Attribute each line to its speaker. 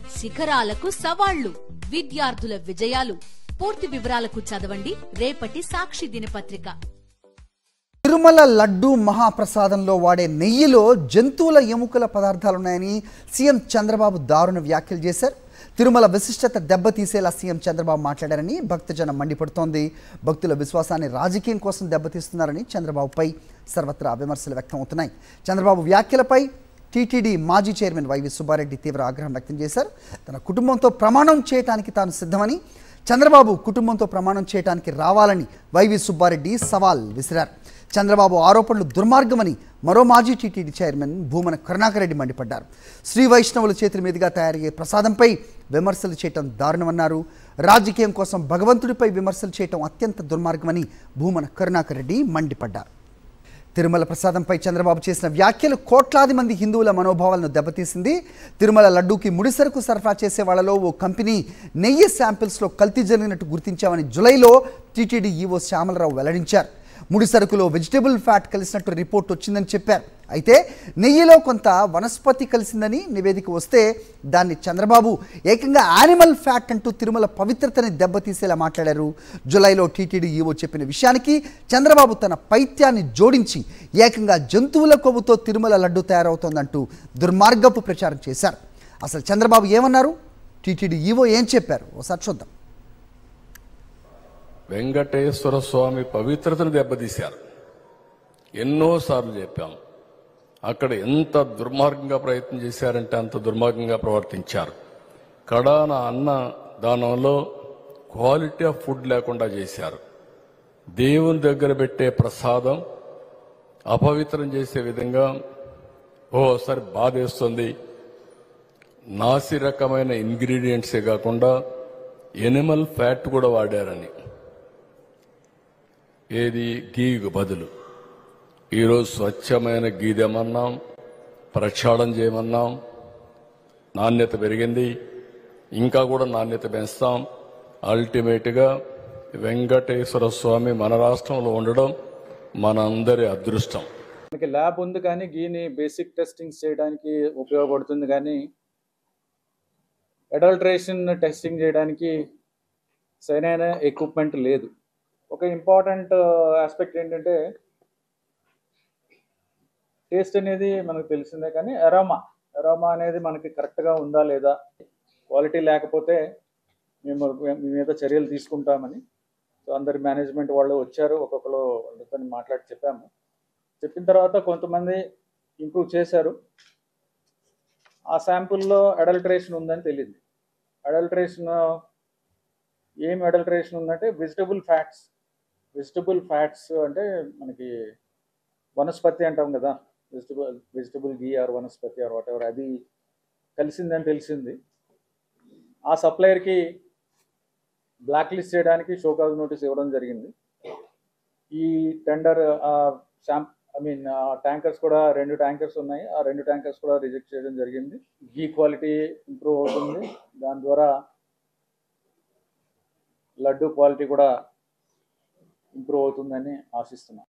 Speaker 1: శిఖరాలకు సవాళ్లు విద్యార్థుల విజయాలు పూర్తి వివరాలకు చదవండి రేపటి సాక్షి దినపత్రిక
Speaker 2: తిరుమల లడ్డు మహాప్రసాదంలో వాడే నెయ్యిలో జంతువుల ఎముకల పదార్థాలున్నాయని సీఎం చంద్రబాబు దారుణ వ్యాఖ్యలు చేశారు తిరుమల విశిష్టత దెబ్బతీసేలా సీఎం చంద్రబాబు మాట్లాడారని భక్తజనం మండిపడుతోంది భక్తుల విశ్వాసాన్ని రాజకీయం కోసం దెబ్బతీస్తున్నారని చంద్రబాబుపై సర్వత్రా విమర్శలు వ్యక్తం అవుతున్నాయి చంద్రబాబు వ్యాఖ్యలపై టీటీడీ మాజీ చైర్మన్ వైవి సుబ్బారెడ్డి తీవ్ర ఆగ్రహం వ్యక్తం చేశారు తన కుటుంబంతో ప్రమాణం చేయడానికి తాను సిద్ధమని చంద్రబాబు కుటుంబంతో ప్రమాణం చేయడానికి రావాలని వైవి సుబ్బారెడ్డి సవాల్ విసిరారు చంద్రబాబు ఆరోపణలు దుర్మార్గమని మరో మాజీ టీటీడీ చైర్మన్ భూమన కరుణాకర్ రెడ్డి మండిపడ్డారు శ్రీ వైష్ణవుల చేతుల మీదుగా తయారయ్యే ప్రసాదంపై విమర్శలు చేయటం దారుణమన్నారు రాజకీయం కోసం భగవంతుడిపై విమర్శలు చేయటం అత్యంత దుర్మార్గమని భూమన కరుణాకర్ రెడ్డి మండిపడ్డారు తిరుమల ప్రసాదంపై చంద్రబాబు చేసిన వ్యాఖ్యలు కోట్లాది మంది హిందువుల మనోభావాలను దెబ్బతీసింది తిరుమల లడ్డూకి ముడిసరుకు సరఫరా చేసే వాళ్ళలో ఓ కంపెనీ నెయ్యి శాంపిల్స్లో కల్తీ జరిగినట్టు గుర్తించామని జులైలో టీటీడీ ఈవో శ్యామలరావు వెల్లడించారు ముడిసరుకులో వెజిటేబుల్ ఫ్యాట్ కలిసినట్టు రిపోర్ట్ వచ్చిందని చెప్పారు అయితే నెయ్యిలో కొంత వనస్పతి కలిసిందని నివేదిక వస్తే దాన్ని చంద్రబాబు ఏకంగా యానిమల్ ఫ్యాట్ అంటూ తిరుమల పవిత్రతని దెబ్బతీసేలా మాట్లాడారు జులైలో టీటీడీ ఈవో చెప్పిన విషయానికి చంద్రబాబు తన పైత్యాన్ని జోడించి ఏకంగా జంతువుల కొవ్వుతో తిరుమల లడ్డు తయారవుతోందంటూ దుర్మార్గపు ప్రచారం చేశారు అసలు చంద్రబాబు ఏమన్నారు టీటీడీ ఈవో ఏం చెప్పారు ఒకసారి చూద్దాం
Speaker 3: వెంకటేశ్వర స్వామి పవిత్రతను దెబ్బతీశారు ఎన్నోసార్లు చెప్పాం అక్కడ ఎంత దుర్మార్గంగా ప్రయత్నం చేశారంటే అంత దుర్మార్గంగా ప్రవర్తించారు కడాన అన్న దానంలో క్వాలిటీ ఆఫ్ ఫుడ్ లేకుండా చేశారు దేవుని దగ్గర పెట్టే ప్రసాదం అపవిత్రం చేసే విధంగా ఓసారి బాధేస్తుంది నాసి రకమైన ఇంగ్రీడియంట్సే కాకుండా ఎనిమల్ ఫ్యాట్ కూడా వాడారని ఏది గీకు బదులు ఈరోజు స్వచ్ఛమైన గీ తెమన్నాం ప్రక్షాళన చేయమన్నాం నాణ్యత పెరిగింది ఇంకా కూడా నాణ్యత పెంచుతాం అల్టిమేట్గా వెంకటేశ్వర స్వామి మన రాష్ట్రంలో ఉండడం మనందరి అదృష్టం
Speaker 4: మనకి ల్యాబ్ ఉంది కానీ గీని బేసిక్ టెస్టింగ్స్ చేయడానికి ఉపయోగపడుతుంది కానీ అడల్ట్రేషన్ టెస్టింగ్ చేయడానికి సరైన ఎక్విప్మెంట్ లేదు ఒక ఇంపార్టెంట్ ఆస్పెక్ట్ ఏంటంటే టేస్ట్ అనేది మనకు తెలిసిందే కానీ అరోమా అరోమా అనేది మనకి కరెక్ట్గా ఉందా లేదా క్వాలిటీ లేకపోతే మేము మీ మీద చర్యలు తీసుకుంటామని సో అందరి మేనేజ్మెంట్ వాళ్ళు వచ్చారు ఒక్కొక్కరు వాళ్ళతో మాట్లాడి చెప్పాము చెప్పిన తర్వాత కొంతమంది ఇంప్రూవ్ చేశారు ఆ శాంపుల్లో అడల్ట్రేషన్ ఉందని తెలియదు అడల్ట్రేషన్ ఏం అడల్ట్రేషన్ ఉందంటే వెజిటబుల్ ఫ్యాట్స్ వెజిటబుల్ ఫ్యాట్స్ అంటే మనకి వనస్పతి అంటాం కదా vegetable vegetable ghee or vanaspati or what అది కలిసిందని తెలిసింది ఆ సప్లయర్కి బ్లాక్ లిస్ట్ చేయడానికి షోకాజ్ నోటీస్ ఇవ్వడం జరిగింది ఈ టెండర్ శాంప్ ఐ మీన్ ట్యాంకర్స్ కూడా రెండు ట్యాంకర్స్ ఉన్నాయి ఆ రెండు ట్యాంకర్స్ కూడా రిజెక్ట్ చేయడం జరిగింది గీ క్వాలిటీ ఇంప్రూవ్ అవుతుంది దాని ద్వారా లడ్డు క్వాలిటీ కూడా ఇంప్రూవ్ అవుతుందని ఆశిస్తున్నాం